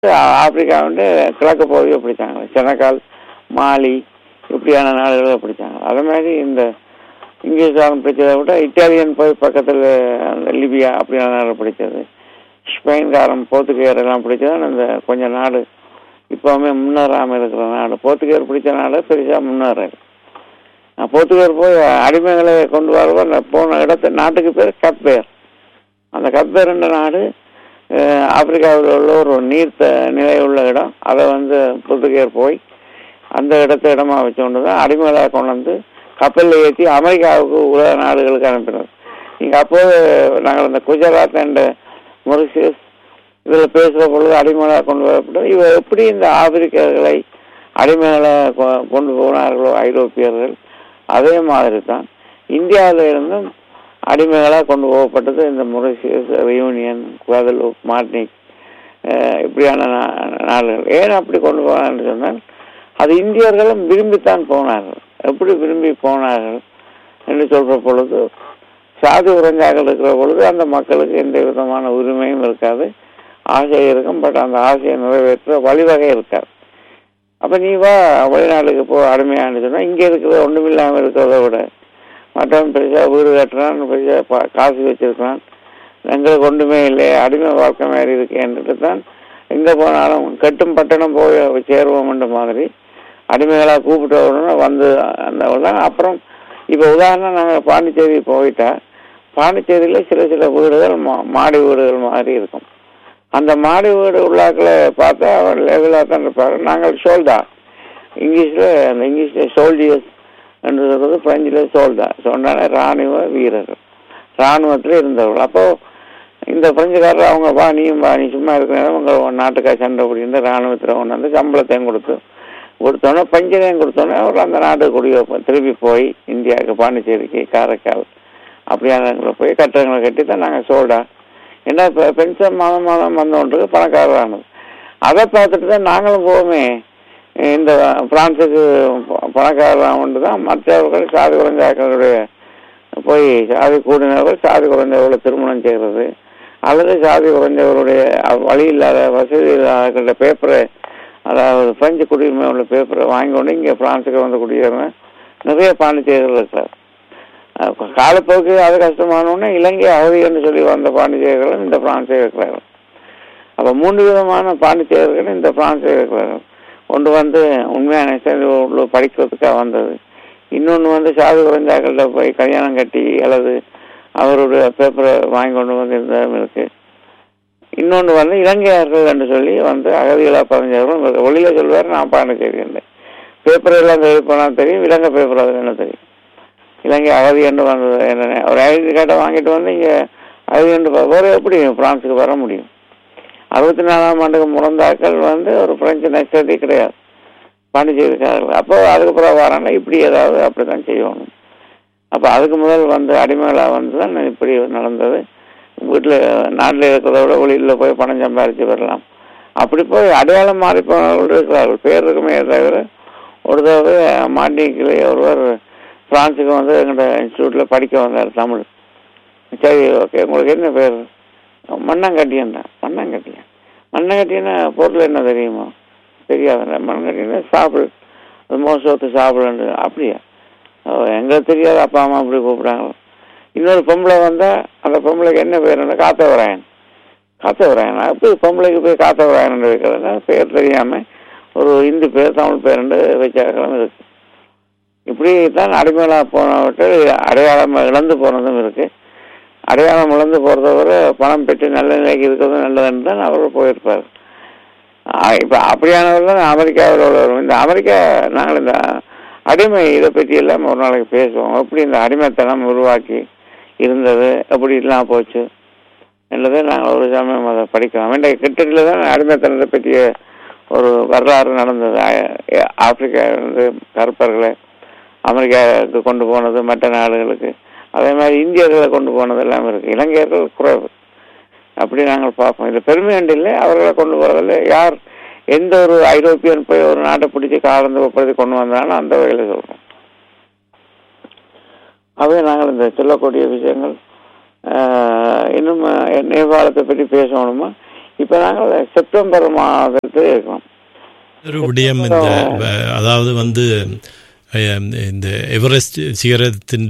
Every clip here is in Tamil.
ஆப்பிரிக்கா வந்து கிழக்கு பகுதியை பிடிச்சாங்க செனகால் மாலி இப்படியான நாடுகளை பிடிச்சாங்க அதே மாதிரி இந்த இங்கிலீஷ்காரன் பிடிச்சதை விட இட்டாலியன் போய் பக்கத்தில் அந்த லிபியா அப்படியான நாடு பிடிச்சது ஸ்பெயின்காரன் போர்த்துகேயர் எல்லாம் பிடிச்சது அந்த கொஞ்சம் நாடு இப்போவுமே முன்னேறாமல் இருக்கிற நாடு போர்த்துகேயர் பிடிச்ச நாடு பெருசாக முன்னேறாது போர்த்துகேயர் போய் அடிமைகளை கொண்டு வரவோ அந்த போன இடத்து நாட்டுக்கு பேர் கப்பேர் அந்த கப்பேர் என்ற நாடு அஹ், ஆப்பிரிக்காவில் உள்ள ஒரு நீர்த்த நிலை உள்ள இடம் அதை வந்து போர்த்துகேயர் போய் அந்த இடத்த இடமா வச்சுக்கொண்டு தான் அடிமைகளாக கொண்டு வந்து கப்பலில் ஏற்றி அமெரிக்காவுக்கு உலக நாடுகளுக்கு அனுப்பினது இங்கே அப்போது நாங்கள் இந்த குஜராத் அண்ட் மொரிசியஸ் இதில் பேசுகிற பொழுது அடிமைகளாக கொண்டு வரப்பட்டது இவ எப்படி இந்த ஆப்பிரிக்கர்களை அடிமைகளை கொ- கொண்டு போனார்களோ ஐரோப்பியர்கள் அதே மாதிரி தான் இந்தியாவில இருந்தும் அடிமைகளாக கொண்டு போகப்பட்டது இந்த Mauritius Reunion Guadeloupe Martinique ah, இப்படியான நா- நாடுகள் ஏன் அப்படி கொண்டு போனான்னு சொன்னால் அது இந்தியர்களும் விரும்பித்தான் போனார்கள் எப்படி விரும்பி போனார்கள் என்று சொல்ற பொழுது சாதி உறைஞ்சாக்கள் இருக்கிற பொழுது அந்த மக்களுக்கு எந்த விதமான உரிமையும் இருக்காது ஆசை இருக்கும் பட் அந்த ஆசையை நிறைவேற்ற வழிவகை இருக்காது அப்ப நீ வா வெளிநாட்டுக்கு போ அடிமையான்னு சொன்னா இங்க இருக்கிறது ஒண்ணுமில்லாம இருக்கிறத விட மற்றவன் பெருசா வீடு கட்டுறான் பெருசா பா- காசு வச்சிருக்கான் எங்களுக்கு ஒன்றுமே இல்லை அடிமை வாழ்க்கை மாதிரி இருக்கேன்ட்டு தான் எங்க போனாலும் கட்டும் பட்டணம் போய் சேருவோம்ன்ற மாதிரி அடிமைகளா கூப்பிட்ட உடனே வந்து அந்த உடனே அப்புறம் இப்ப உதாரணம் நாங்க பாண்டிச்சேரி போயிட்டா பாண்டிச்சேரியில சில சில வீடுகள் மா- மாடி வீடுகள் மாதிரி இருக்கும் அந்த மாடி வீடு உள்ளாக்களை பார்த்தா அவர் லெவலாக தான் இருப்பார் நாங்கள் சோல்டா இங்கிலீஷ்ல அந்த இங்கிலீஷ்ல சோல்டியர்ஸ் என்று சொல்றது பிரெஞ்சில் சோல்டா சொன்னாலே ராணுவ வீரர்கள் ராணுவத்தில் இருந்தவர்கள் அப்போ இந்த பிரெஞ்சுக்காரர் அவங்க வா நீயும் வா நீ சும்மா இருக்கிற நேரம் உங்க நாட்டுக்காக சண்டை பிடிக்கின்ற ராணுவத்தில் கொண்டு வந்து சம்பளத்தையும் கொடுத்து கொடுத்தோன்னே பஞ்சனையும் கொடுத்தோன்னே அவர் அந்த நாட்டுக்கு குடி திருப்பி போய் இந்தியாவுக்கு பாண்டிச்சேரிக்கு காரைக்கால் அப்படியான இடங்களை போய் கட்டடங்களை கட்டி தான் நாங்கள் சோல்டா ஏன்னா இப்போ பென்ஷன் மாதம் மாதம் வந்தோன்றது பணக்காரரானது அதை பார்த்துட்டு தான் நாங்களும் போவோமே இந்த பிரான்ஸுக்கு பணக்காரராக தான் மற்றவர்கள் சாதி குறைஞ்சாக்களுடைய போய் சாதி கூடினவர்கள் சாதி குறைஞ்சவர்களை திருமணம் செய்கிறது அல்லது சாதி குறைஞ்சவருடைய அ- வழி இல்லாத வசதி இல்லாத பேப்பரை அதாவது பிரெஞ்சு குடியுரிமை உள்ள பேப்பரை வாங்கி கொண்டு இங்கே பிரான்ஸுக்கு வந்து குடியேறின நிறைய பாண்டிச்சேரிகள் இருக்கிறார் அஹ் காலப்போக்கு அது கஷ்டமானோடனே இலங்கை அகதின்னு சொல்லி வந்த பாண்டிச்சேரிகளும் இந்த பிரான்ஸே இருக்கிறார்கள் அப்போ மூன்று விதமான பாண்டிச்சேரிகள் இந்த பிரான்ஸே இருக்கிறார்கள் ஒன்று வந்து உண்மையான சேர்ந்து உள்ள படிக்கிறதுக்காக வந்தது இன்னொன்று வந்து சாதி குறைஞ்சாக்கள்கிட்ட போய் கல்யாணம் கட்டி அல்லது அவருடைய பேப்பரை வாங்கி கொண்டு வந்து இருந்ததும் இருக்கு இன்னொன்று வந்து இலங்கையர்கள் என்று சொல்லி வந்து அகதிகளாக பதினஞ்சவர்களும் இருக்கு வெளியில சொல்வார் நான் பாண்டிச்சேரி இல்லை பேப்பர் எல்லாம் தேடி போனால் தெரியும் இலங்கை பேப்பர் அதில் என்ன தெரியும் இலங்கை அகதி என்று வந்தது என்ன ஒரு ஐடி கார்டை வாங்கிட்டு வந்து இங்கே அகதி என்று பா- வேற எப்படி பிரான்ஸுக்கு வர முடியும் அறுபத்தி நாலாம் ஆண்டுக்கு முறந்தாக்கள் வந்து ஒரு பிரெஞ்சு நெக்ஸ்டி கிடையாது பாண்டிச்சேரிக்காரர்கள் அப்போ அதுக்கப்புறம் வராங்க இப்படி ஏதாவது அப்படிதான் செய்யணும் அப்போ அதுக்கு முதல் வந்து அடிமைகளாக வந்து தான் இப்படி நடந்தது வீட்டில் நாட்டில் இருக்கிறத விட வெளியில் போய் பணம் சம்பாதிச்சு வரலாம் அப்படி போய் அடையாளம் மாறி போனவர்கள் இருக்கிறார்கள் பேர் இருக்குமே தவிர ஒரு தடவை மாட்டிக்கிளே ஒருவர் பிரான்ஸுக்கு வந்து எங்கள்கிட்ட இன்ஸ்டியூட்டில் படிக்க வந்தார் தமிழ் சரி ஓகே உங்களுக்கு என்ன பேர் மண்ணாங்கட்டியன்டா மண்ணாங்கட்டியன் மண்ணாங்கட்டியன்னா பொருள் என்ன தெரியுமா தெரியாதுல்ல மண்ணாங்கட்டியன்னா சாப்பிடு அது மோசத்து சாப்பிடுன்னு அப்படியா ஓ எங்களுக்கு தெரியாது அப்பா அம்மா அப்படி கூப்பிடாங்க இன்னொரு பொம்பளை வந்தா அந்த பொம்பளைக்கு என்ன பேருன்னா காத்தவராயன் காத்தவராயன் அப்படி பொம்பளைக்கு போய் காத்தவராயன் வைக்கிறதுனா பேர் தெரியாம ஒரு இந்து பேர் தமிழ் பேர் வச்சாக்களும் இருக்கு இப்படி தான் அடிமைகளாக போனவர்கள் அடையாளம் இழந்து போனதும் இருக்கு அடையாளம் இழந்து போறதை விட பணம் பெற்று நல்ல நிலைக்கு இருக்கிறது நல்லதுன்னு தான் அவர் போயிருப்பார் ஆஹ் இப்ப அப்படியானவர் தான் அமெரிக்காவில் உள்ளவர் இந்த அமெரிக்கா நாங்கள் இந்த அடிமை இதை பற்றி எல்லாம் ஒரு நாளைக்கு பேசுவோம் எப்படி இந்த அடிமைத்தனம் உருவாக்கி இருந்தது எப்படி இல்லாம போச்சு என்றதை நாங்கள் ஒரு சமயம் அதை படிக்கலாம் இன்றைக்கு கிட்டத்தில் தான் அடிமைத்தனத்தை பற்றிய ஒரு வரலாறு நடந்தது ஆ- ஆப்பிரிக்கா இருந்து கருப்பர்களை அமெரிக்காவுக்கு கொண்டு போனது மற்ற நாடுகளுக்கு அதே மாதிரி இந்தியர்களை கொண்டு போனது எல்லாம் இருக்கு இலங்கையர்கள் குறைவு அப்படி நாங்கள் பார்ப்போம் இது பெருமை அண்டு இல்லை அவர்களை கொண்டு போறதில்லை யார் எந்த ஒரு ஐரோப்பியன் போய் ஒரு நாட்டை பிடிச்சி காலந்து ஒப்படைத்து கொண்டு வந்தாலும் அந்த வகையில் சொல்றோம் அவே நாங்கள் இந்த சொல்லக்கூடிய விஷயங்கள் ஆஹ், இன்னும் அஹ், நேபாளத்தை பற்றி பேசணுமா இப்போ நாங்கள் செப்டம்பர் மாதத்தில் இருக்கோம் ஒரு விடயம் இந்த வ- அதாவது வந்து அஹ், இந்த எவரெஸ்ட் சிகரத்தின்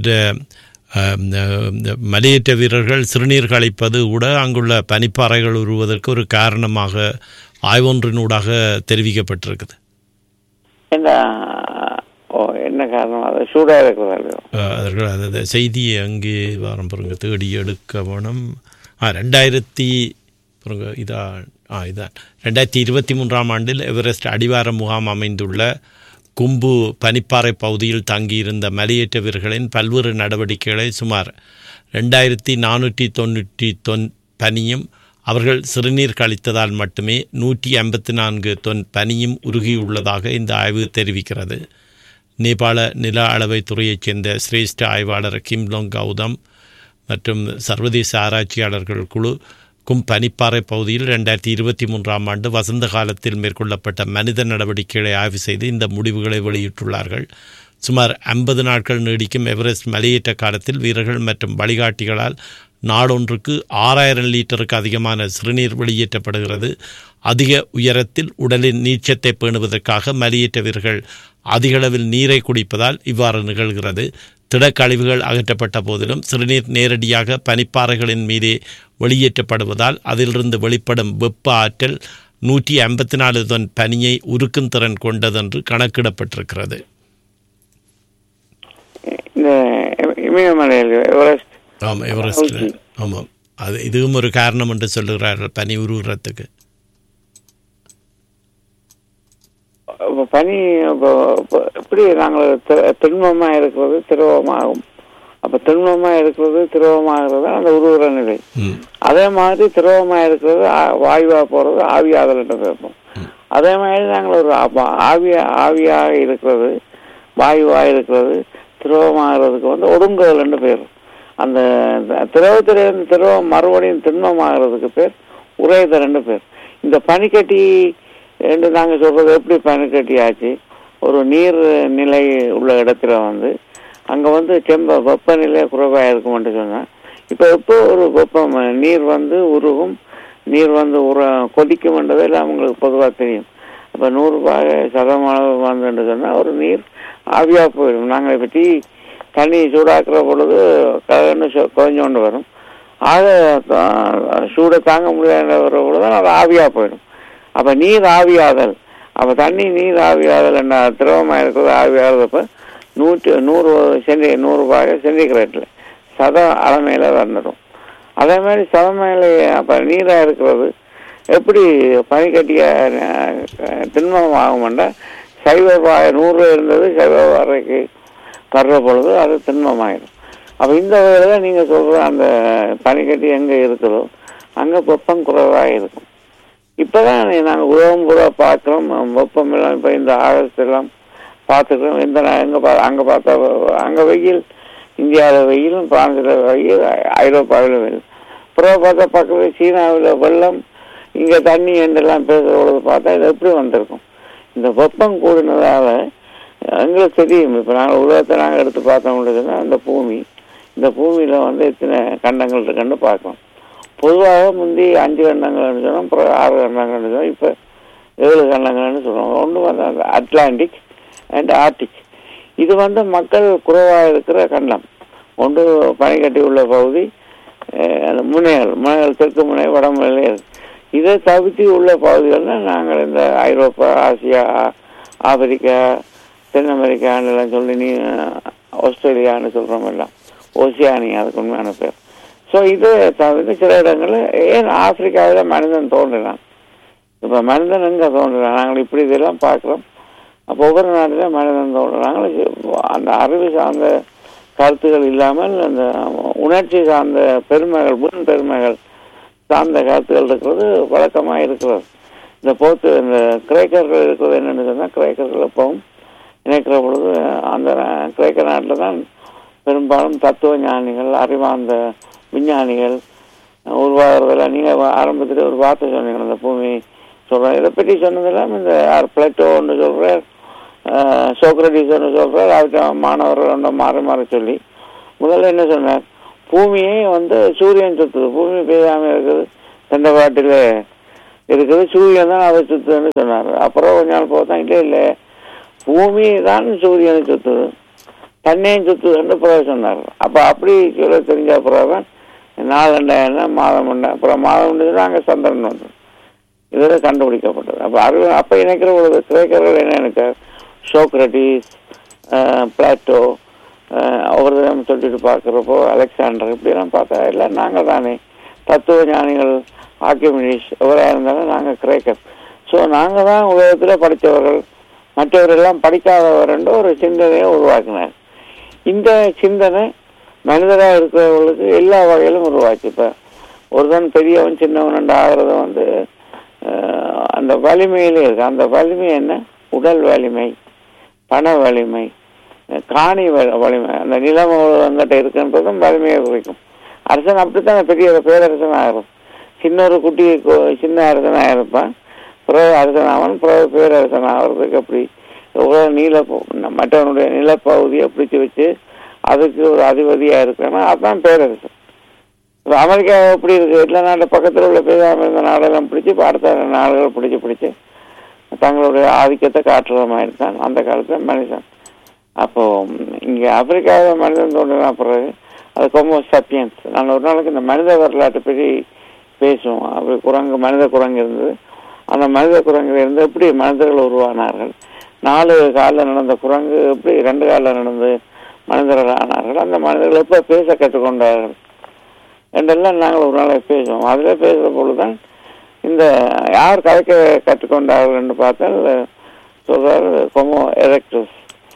மலையேற்ற வீரர்கள் சிறுநீர் கழிப்பது கூட அங்குள்ள பனிப்பாறைகள் உருவதற்கு ஒரு காரணமாக ஆய்வொன்றினூடாக தெரிவிக்கப்பட்டிருக்குது என்ன ஓ என்ன காரணம் அது சூடாக இருக்கிறதா அஹ், அவர்கள் அந்த செய்தியை அங்கே வாரம் பாருங்க தேடி எடுக்க வேணும் ஆ ரெண்டாயிரத்தி பாருங்க இதா ஆ இதான் ரெண்டாயிரத்தி இருபத்தி மூன்றாம் ஆண்டில் எவரெஸ்ட் அடிவார முகாம் அமைந்துள்ள கும்பு பனிப்பாறை பகுதியில் தங்கியிருந்த மலையேற்ற வீரர்களின் பல்வேறு நடவடிக்கைகளை சுமார் ரெண்டாயிரத்தி நானூற்றி தொண்ணூற்றி தொன் பனியும் அவர்கள் சிறுநீர் கழித்ததால் மட்டுமே நூற்றி ஐம்பத்தி நான்கு தொன் பனியும் உருகியுள்ளதாக இந்த ஆய்வு தெரிவிக்கிறது நேபாள நில அளவைத் துறையைச் சேர்ந்த சிரேஷ்ட ஆய்வாளர் கிம்லோங் கௌதம் மற்றும் சர்வதேச ஆராய்ச்சியாளர்கள் குழு கும் பனிப்பாறை பகுதியில் ரெண்டாயிரத்தி இருபத்தி மூன்றாம் ஆண்டு வசந்த காலத்தில் மேற்கொள்ளப்பட்ட மனித நடவடிக்கைகளை ஆய்வு செய்து இந்த முடிவுகளை வெளியிட்டுள்ளார்கள் சுமார் ஐம்பது நாட்கள் நீடிக்கும் எவரெஸ்ட் மலையேற்ற காலத்தில் வீரர்கள் மற்றும் வழிகாட்டிகளால் நாடொன்றுக்கு ஆறாயிரம் லிட்டருக்கு அதிகமான சிறுநீர் வெளியேற்றப்படுகிறது அதிக உயரத்தில் உடலின் நீச்சத்தை பேணுவதற்காக மலையேற்ற வீரர்கள் அதிகளவில் நீரை குடிப்பதால் இவ்வாறு நிகழ்கிறது திடக்கழிவுகள் அகற்றப்பட்ட போதிலும் சிறுநீர் நேரடியாக பனிப்பாறைகளின் மீதே வெளியேற்றப்படுவதால் அதிலிருந்து வெளிப்படும் வெப்ப ஆற்றல் நூற்றி ஐம்பத்தி நாலு தொன் பனியை உருக்கும் திறன் கொண்டதென்று கணக்கிடப்பட்டிருக்கிறது இந்த இமயமலையில் எவரெஸ்ட் ஆமாம் எவரெஸ்டில் ஆமாம் அது இதுவும் ஒரு காரணம் என்று சொல்லுகிறார்கள் பனி உருகுறதுக்கு இப்போ பனி இப்போ இப்போ எப்படி நாங்கள் தி- திண்மமாக இருக்கிறது திரவமாகும் அப்போ திண்மமாக இருக்கிறது திரவமாகிறது அந்த உருகுற நிலை ம் அதே மாதிரி திரவமாக இருக்கிறது ஆ- வாயுவா போகிறது ஆவியாதல் என்று கேட்போம் அதே மாதிரி நாங்கள் ஒரு ஆ- ஆவியா ஆவியாக இருக்கிறது வாயுவாக இருக்கிறது திரவமாகிறதுக்கு வந்து ஒடுங்குதல் என்று பேர் அந்த த- திரவத்திலிருந்து திரவம் மறுபடியும் திண்மமாகிறதுக்கு பேர் உறைதல் என்று பேர் இந்த பனிக்கட்டி என்று நாங்கள் சொல்றது எப்படி பனிக்கட்டி ஆச்சு ஒரு நீர் நிலை உள்ள இடத்துல வந்து அங்கே வந்து செம்ப வெப்பநிலை குறைவாக இருக்கும்னு சொன்னேன் இப்போ எப்போ ஒரு வெப்பம் நீர் வந்து உருகும் நீர் வந்து உர கொதிக்கும்ன்றது எல்லாம் உங்களுக்கு பொதுவாக தெரியும் அப்போ நூறு பாக சதம் அளவு வந்துன்னு சொன்னால் ஒரு நீர் ஆவியாக போயிடும் நாங்கள் இப்போ டீ தண்ணி சூடாக்குற பொழுது கலன்னு குறைஞ்சோண்டு வரும் ஆக தா- சூடை தாங்க முடியாத வர பொழுது அது ஆவியாக போயிடும் அப்போ நீர் ஆவியாதல் அப்போ தண்ணி நீர் ஆவியாதல் என்ன திரவமாக இருக்கிறது ஆவியாகிறப்ப நூற்று நூறு சென்டி நூறு பாக சென்டிகிரேட்டில் சத அளமையில் வந்துடும் அதே மாதிரி சதமையில் அப்போ நீராக இருக்கிறது எப்படி பனிக்கட்டியாக திண்மம் ஆகும்னா சைவ பாக நூறு இருந்தது சைவ பாறைக்கு வர்ற பொழுது அது திண்மமாயிடும் அப்போ இந்த வகையில் நீங்கள் சொல்கிற அந்த பனிக்கட்டி எங்கே இருக்குதோ அங்கே வெப்பம் குறைவாக இருக்கும் இப்போ தான் நாங்கள் உலகம் கூட பார்க்குறோம் வெப்பம் எல்லாம் இப்போ இந்த ஆகஸ்ட் எல்லாம் பார்த்துக்கிறோம் இந்த எங்கே பா அங்கே பார்த்தா அங்கே வெயில் இந்தியாவில் வெயிலும் பிரான்ஸில் வெயில் ஐரோப்பாவில் வெயில் அப்புறம் பார்த்தா பக்கத்தில் சீனாவில் வெள்ளம் இங்கே தண்ணி என்றெல்லாம் பேசுறது பார்த்தா இது எப்படி வந்திருக்கும் இந்த வெப்பம் கூடினதால எங்களுக்கு தெரியும் இப்போ நாங்கள் உலகத்தை நாங்கள் எடுத்து பார்த்தோம்னு சொன்னால் அந்த பூமி இந்த பூமியில் வந்து எத்தனை கண்டங்கள் இருக்குன்னு பார்க்கணும் பொதுவாக முந்தி அஞ்சு கண்டங்கள்னு சொன்னோம் அப்புறம் ஆறு கண்டங்கள்னு சொன்னோம் இப்போ ஏழு கண்டங்கள்னு சொல்லுவோம் ஒன்று வந்து அந்த அட்லாண்டிக் அண்ட் ஆர்டிக் இது வந்து மக்கள் குறைவாக இருக்கிற கண்டம் ஒன்று பனிக்கட்டி உள்ள பகுதி அஹ், அந்த முனைகள் முனைகள் தெற்கு முனை வடமுனையிலே இருக்கு இதை தவிர்த்து உள்ள பகுதிகள்னா நாங்கள் இந்த ஐரோப்பா ஆசியா ஆப்பிரிக்கா தென் அமெரிக்கான்னு சொல்லி நீ ஆஸ்திரேலியான்னு சொல்கிறோம் எல்லாம் ஓசியானியா அதுக்கு உண்மையான பேர் ஸோ இது தவிர்த்து சில இடங்களில் ஏன் ஆப்பிரிக்காவில் மனிதன் தோன்றினான் இப்போ மனிதன் எங்கே தோன்றுறான் நாங்கள் இப்படி இதெல்லாம் பார்க்குறோம் அப்போ ஒவ்வொரு நாட்டிலும் மனிதன் தோன்றுறாங்க அந்த அறிவு சார்ந்த கருத்துகள் இல்லாமல் அந்த உணர்ச்சி சார்ந்த பெருமைகள் முன் பெருமைகள் சார்ந்த கருத்துகள் இருக்கிறது வழக்கமாக இருக்கிறது இந்த போத்து இந்த கிரேக்கர்கள் இருக்கிறது என்னென்னு சொன்னால் கிரேக்கர்கள் எப்பவும் நினைக்கிற பொழுது அந்த நா- கிரேக்க நாட்டில் தான் பெரும்பாலும் தத்துவ ஞானிகள் அறிவார்ந்த விஞ்ஞானிகள் உருவாகிறதெல்லாம் நீங்கள் ஆரம்பத்தில் ஒரு வார்த்தை சொன்னீங்க அந்த பூமி சொல்கிறேன் இதை பற்றி சொன்னதெல்லாம் இந்த யார் பிளேட்டோ ஒன்று சொல்கிறார் சோக்ரட்டிஸ் ஒன்று சொல்கிறார் அவர்கிட்ட மாணவர்கள் ஒன்று மாறி மாறி சொல்லி முதல்ல என்ன சொன்னார் பூமியை வந்து சூரியன் சுற்றுது பூமி பெய்யாமல் இருக்குது சென்ற பாட்டில் இருக்குது சூரியன் தான் அதை சுத்துதுன்னு சொன்னார் அப்புறம் கொஞ்ச நாள் போதான் இல்லை இல்லை பூமி தான் சூரியனை சுத்துது தன்னையும் சுத்துதுன்னு பிறகு சொன்னார் அப்ப அப்படி சொல்ல தெரிஞ்ச பிறகுதான் நாலண்டா என்ன மாதம் உண்டா அப்புறம் மாதம் உண்டு அங்கே சந்திரன் வந்து இதில் கண்டுபிடிக்கப்பட்டது அப்போ அறிவு அப்போ இணைக்கிற பொழுது கிரேக்கர்கள் என்ன நினைச்சார் சோக்ரட்டிஸ் பிளாட்டோ ஒவ்வொரு தடவை சொல்லிட்டு பார்க்குறப்போ அலெக்சாண்டர் இப்படிலாம் பார்த்தா எல்லாம் நாங்கள் தானே தத்துவ ஞானிகள் ஆக்கியமினிஸ் எவராக இருந்தாலும் நாங்கள் கிரேக்கர் ஸோ நாங்கள் தான் உலகத்தில் படித்தவர்கள் மற்றவரெல்லாம் படிக்காதவர் என்று ஒரு சிந்தனையை உருவாக்கினார் இந்த சிந்தனை மனிதராக இருக்கிறவர்களுக்கு எல்லா வகையிலும் உருவாச்சு இப்போ ஒருத்தன் பெரியவன் சின்னவன் என்று ஆகிறது வந்து அஹ், அந்த வலிமையிலே இருக்கு அந்த வலிமை என்ன உடல் வலிமை பண வலிமை அஹ், காணி வ- வலிமை அந்த நிலம் அங்கிட்ட இருக்குன்றதும் வலிமையை குறிக்கும் அரசன் அப்படித்தான் பெரிய பேரரசன் ஆகிறது சின்ன ஒரு குட்டி கு- சின்ன அரசனாக இருப்பான் பிறகு அரசன் அவன் பிறகு பேரரசன் ஆகிறதுக்கு அப்படி எவ்வளோ நீல மற்றவனுடைய நிலப்பகுதியை பிடிச்சு வச்சு அதுக்கு ஒரு அதிபதியா இருக்கணும் அதுதான் பேரரசன் இப்ப அமெரிக்கா எப்படி இருக்கு எல்லா நாட்டு பக்கத்தில் உள்ள பேசாம இருந்த நாடெல்லாம் பிடிச்சு இப்ப அடுத்த நாடுகளை பிடிச்சு பிடிச்சு தங்களுடைய ஆதிக்கத்தை காட்டுற மாதிரி தான் அந்த காலத்துல மனுஷன் அப்போ ம், இங்க ஆப்பிரிக்காவில் மனிதன் தோன்றின பிறகு அது கொம்போ சப்பியன்ஸ் நான் ஒரு நாளைக்கு இந்த மனித வரலாற்றை பற்றி பேசுவோம் அப்படி குரங்கு மனித குரங்கு இருந்தது அந்த மனித குரங்குல இருந்து எப்படி மனிதர்கள் உருவானார்கள் நாலு காலில் நடந்த குரங்கு எப்படி ரெண்டு காலில் நடந்து மனிதர்கள் ஆனார்கள் அந்த மனிதர்கள் எப்போ பேச கற்றுக்கொண்டார்கள் என்றெல்லாம் நாங்கள் ஒரு நாளை பேசுவோம் அதில் பேசுகிற பொழுதுதான் இந்த யார் கதைக்க கற்றுக்கொண்டார்கள் என்று பார்த்தால் சொல்றாரு கொமோ எரெக்டஸ்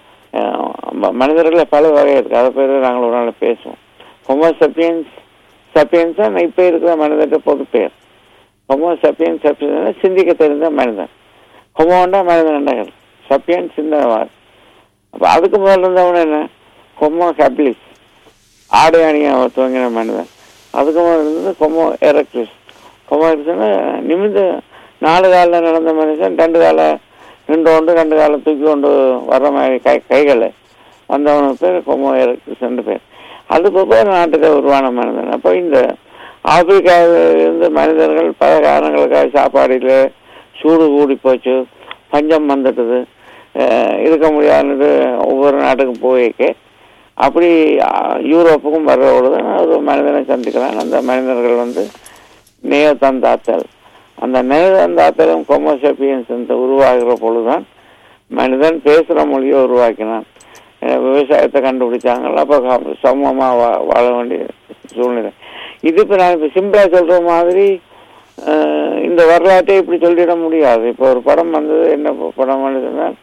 மனிதர்களில் பல வகை இருக்கு அதை பேர் நாங்கள் ஒரு நாள் பேசுவோம் கொமோ சப்பியன்ஸ் சப்பியன்ஸ் தான் இப்போ இருக்கிற மனிதர்கிட்ட பொது பேர் கொமோ சப்பியன்ஸ் சப்பியன்ஸ் சிந்திக்க தெரிந்த மனிதன் கொமோண்டா மனிதன் என்றார்கள் சப்பியன் சிந்தனவார் அப்போ அதுக்கு முதல்ல இருந்தவன் என்ன கொமோ ஹப்ளிஸ் ஆடை அணிய துவங்கின மனிதன் அதுக்கு முதல்ல இருந்தது கொமோ எரக்டிஸ் கொமோ எரக்டிஸ்னா நிமிந்து நாலு காலில் நடந்த மனுஷன் ரெண்டு கால நின்று கொண்டு ரெண்டு காலை தூக்கி கொண்டு வர்ற மாதிரி கை கைகளை வந்தவனுக்கு பேர் கொமோ எரக்டிஸ் ரெண்டு பேர் அது போக நாட்டுக்கு உருவான மனிதன் அப்போ இந்த ஆப்பிரிக்காவில் இருந்து மனிதர்கள் பல காரணங்களுக்காக சாப்பாடில் சூடு கூடி போச்சு பஞ்சம் வந்துட்டுது அஹ் இருக்க முடியாதுன்னு ஒவ்வொரு நாட்டுக்கும் போயிருக்கே அப்படி அஹ், யூரோப்புக்கும் வர்ற பொழுது ஒரு மனிதனை சந்திக்கிறான் அந்த மனிதர்கள் வந்து நேயத்தந்தாத்தல் அந்த நேயத்தந்தாத்தலும் கொமோசெப்பியன்ஸ் இந்த உருவாகிற பொழுதுதான் மனிதன் பேசுகிற மொழியை உருவாக்கினான் அஹ், விவசாயத்தை கண்டுபிடிச்சாங்க அப்போ சமூகமாக வா வாழ வேண்டிய சூழ்நிலை இது இப்போ நான் இப்போ சிம்பிளாக சொல்கிற மாதிரி அஹ், இந்த வரலாற்றை இப்படி சொல்லிட முடியாது இப்போ ஒரு படம் வந்தது என்ன படம் சொன்னால்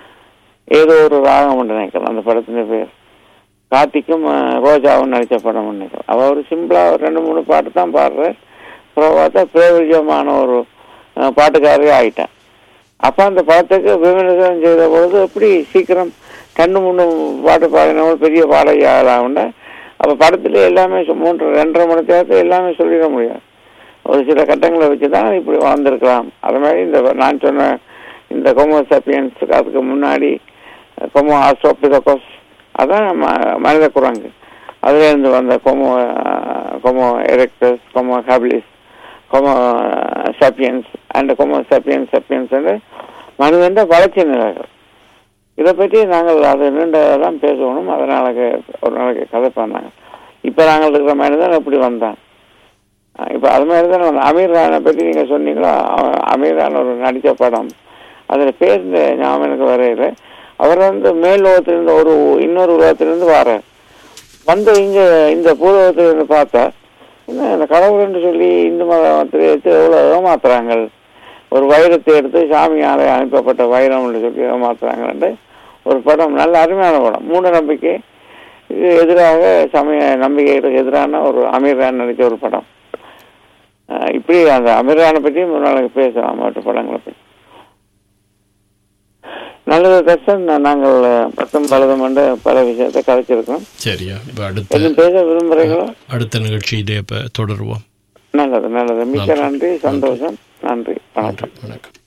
ஏதோ ஒரு ராகம் ஒன்று நினைக்கிறேன் அந்த படத்தின் பேர் கார்த்திக்கும் அஹ், ரோஜாவும் நடித்த படம் நினைக்கிறேன் அவ ஒரு சிம்பிளா ஒரு ரெண்டு மூணு பாட்டு தான் பாடுற அப்புறம் பார்த்தா பிரயோஜனமான ஒரு அஹ், பாட்டுக்காரரே ஆயிட்டேன் அப்போ அந்த படத்துக்கு விமர்சனம் செய்த பொழுது எப்படி சீக்கிரம் கண்ணு மூணு பாட்டு பாடினவங்க பெரிய பாடகி ஆகலாம்னா அப்போ படத்துல எல்லாமே சொ- மூன்று ரெண்டரை மணி நேரத்தில் எல்லாமே சொல்லிட முடியாது ஒரு சில கட்டங்களை வச்சு தான் இப்படி வளர்ந்துருக்கலாம் அது மாதிரி இந்த நான் சொன்ன இந்த கொமோ சப்பியன்ஸுக்கு அதுக்கு முன்னாடி கொமோ ஆஸ்ட்ரோபிதகோஸ் அதான் ம- மனித குரங்கு அதுலேருந்து வந்த homo ah, homo erectus homo habilis homo sapiens and homo sapiens sapiens மனிதன் வளர்ச்சி நிலைகள் இதை பற்றி நாங்கள் அது நீண்டதான் பேசணும் அதனால ஒரு நாளைக்கு கதை பண்ணாங்க இப்போ நாங்கள் இருக்கிற மனிதன் எப்படி வந்தான் அஹ் இப்ப அது மாதிரி தான் வந்து அமீர் கானை பற்றி நீங்க சொன்னீங்களா அவன் அமீர் கான் ஒரு நடித்த படம் அதுல பேர் இந்த ஞாபகம் எனக்கு வரையில அவர் வந்து மேல் உலகத்திலிருந்து ஒரு இன்னொரு உலகத்திலிருந்து வரார் வந்து இங்க இந்த பூர்வத்திலிருந்து பார்த்தா என்ன இந்த கடவுள்னு சொல்லி இந்து மதத்தை எடுத்து எவ்வளோ ஏமாத்துறாங்க ஒரு வைரத்தை எடுத்து சாமியால அனுப்பப்பட்ட வைரம்னு சொல்லி ஏமாத்துறாங்கன்ட்டு ஒரு படம் நல்ல அருமையான படம் மூட நம்பிக்கை இது எதிராக சமய நம்பிக்கைகளுக்கு எதிரான ஒரு அமீர்கான் நடித்த ஒரு படம் அஹ் இப்படி அந்த அமீர்கானை பற்றியும் ஒரு நாளைக்கு பேசலாம் மற்ற படங்களை பற்றி நல்லது கஷ்டம் நாங்கள் பத்தும் பலதும் கொண்டு பல விஷயத்தை கதைச்சிருக்கோம் சரியா இப்போ அடுத்த எதுவும் பேச விரும்புகிறீங்களோ அடுத்த நிகழ்ச்சியிலே இப்போ தொடருவோம் நல்லது நல்லது மிக்க நன்றி சந்தோஷம் நன்றி வணக்கம் நன்றி வணக்கம்